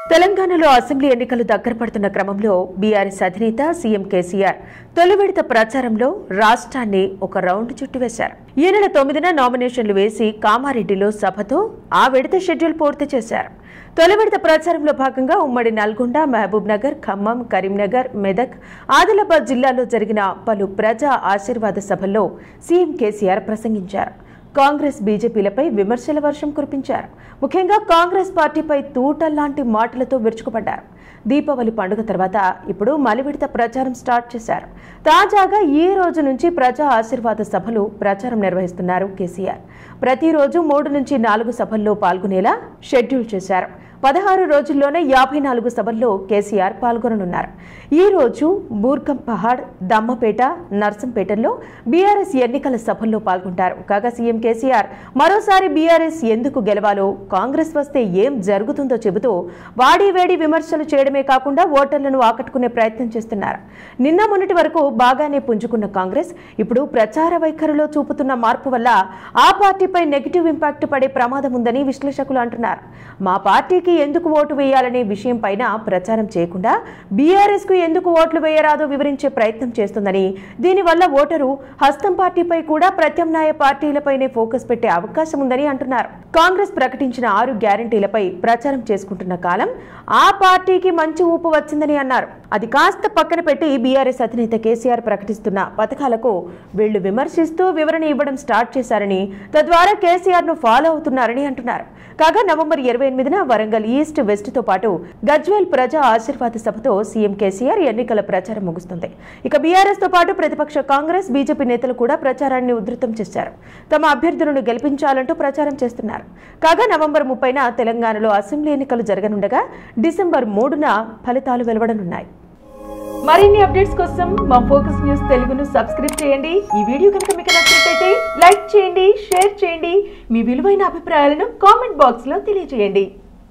తెలంగాణలో అసెంబ్లీ ఎన్నికలు దగ్గర పడుతున్న క్రమంలో బీఆర్ఎస్ అధినేత సీఎం కేసీఆర్ తొలి విడత ప్రచారంలో రాష్ట్రాన్ని ఒక రౌండ్ చుట్టివేశారు ఈ నెల తొమ్మిదిన నామినేషన్లు వేసి కామారెడ్డిలో సభతో ఆ విడత షెడ్యూల్ పూర్తి చేశారు తొలి విడత ప్రచారంలో భాగంగా ఉమ్మడి నల్గొండ మహబూబ్ నగర్ ఖమ్మం కరీంనగర్ మెదక్ ఆదిలాబాద్ జిల్లాలో జరిగిన పలు ప్రజా ఆశీర్వాద సభల్లో సీఎం కేసీఆర్ ప్రసంగించారు కాంగ్రెస్ బీజేపీలపై విమర్శల వర్షం కురిపించారు ముఖ్యంగా కాంగ్రెస్ పార్టీపై తూటల్లాంటి మాటలతో విరుచుకుపడ్డారు దీపావళి పండుగ తర్వాత ఇప్పుడు మలివిడత ప్రచారం స్టార్ట్ చేశారు తాజాగా ఈ రోజు నుంచి ప్రజా ఆశీర్వాద సభలు ప్రచారం నిర్వహిస్తున్నారు కేసీఆర్ ప్రతిరోజు మూడు నుంచి నాలుగు సభల్లో పాల్గొనేలా షెడ్యూల్ చేశారు పదహారు రోజుల్లోనే యాభై నాలుగు సభల్లో కేసీఆర్ పాల్గొననున్నారు ఈ రోజు బూర్గం పహాడ్ దమ్మపేట నర్సంపేటల్లో బీఆర్ఎస్ ఎన్నికల సభల్లో పాల్గొంటారు కాగా సీఎం కేసీఆర్ మరోసారి బీఆర్ఎస్ ఎందుకు గెలవాలో కాంగ్రెస్ వస్తే ఏం జరుగుతుందో చెబుతూ వాడి వేడి విమర్శలు చేయడమే కాకుండా ఓటర్లను ఆకట్టుకునే ప్రయత్నం చేస్తున్నారు నిన్న మొన్నటి వరకు బాగానే పుంజుకున్న కాంగ్రెస్ ఇప్పుడు ప్రచార వైఖరిలో చూపుతున్న మార్పు వల్ల ఆ పార్టీపై నెగిటివ్ ఇంపాక్ట్ పడే ప్రమాదం ఉందని విశ్లేషకులు అంటున్నారు మా పార్టీకి ఎందుకు ఓటు వేయాలనే విషయం పైన ప్రచారం చేయకుండా బీఆర్ఎస్ కు ఎందుకు ఓట్లు వేయరాదో వివరించే ప్రయత్నం చేస్తుందని దీనివల్ల ఓటరు హస్తం పార్టీపై కూడా ప్రత్యామ్నాయ పార్టీలపైనే ఫోకస్ పెట్టే అవకాశం ఉందని అంటున్నారు కాంగ్రెస్ ప్రకటించిన ఆరు గ్యారంటీలపై ప్రచారం చేసుకుంటున్న కాలం ఆ పార్టీకి మంచి ఊపు వచ్చిందని అన్నారు అది కాస్త పక్కన పెట్టి బీఆర్ఎస్ అధినేత కేసీఆర్ ప్రకటిస్తున్న పథకాలకు వీళ్లు విమర్శిస్తూ వివరణ ఇవ్వడం స్టార్ట్ చేశారని తద్వారా కేసీఆర్ ను ఫాలో అవుతున్నారని అంటున్నారు కాగా నవంబర్ ఇరవై ఎనిమిదిన వరంగల్ ఈస్ట్ వెస్ట్ తో పాటు గజ్వేల్ ప్రజా ఆశీర్వాద సభతో సీఎం కేసీఆర్ ఎన్నికల ప్రచారం ముగుస్తుంది ఇక బీఆర్ఎస్ తో పాటు ప్రతిపక్ష కాంగ్రెస్ బీజేపీ నేతలు కూడా ప్రచారాన్ని ఉధృతం చేశారు తమ అభ్యర్థులను గెలిపించాలంటూ ప్రచారం చేస్తున్నారు కాగా నవంబర్ ముప్పైన తెలంగాణలో అసెంబ్లీ ఎన్నికలు జరగనుండగా డిసెంబర్ మూడున ఫలితాలు వెలువడనున్నాయి మరిన్ని అప్డేట్స్ కోసం మా ఫోకస్ న్యూస్ తెలుగును సబ్స్క్రైబ్ చేయండి ఈ వీడియో కనుక మీకు నచ్చినట్లయితే లైక్ చేయండి షేర్ చేయండి మీ విలువైన అభిప్రాయాలను కామెంట్ బాక్స్ లో తెలియజేయండి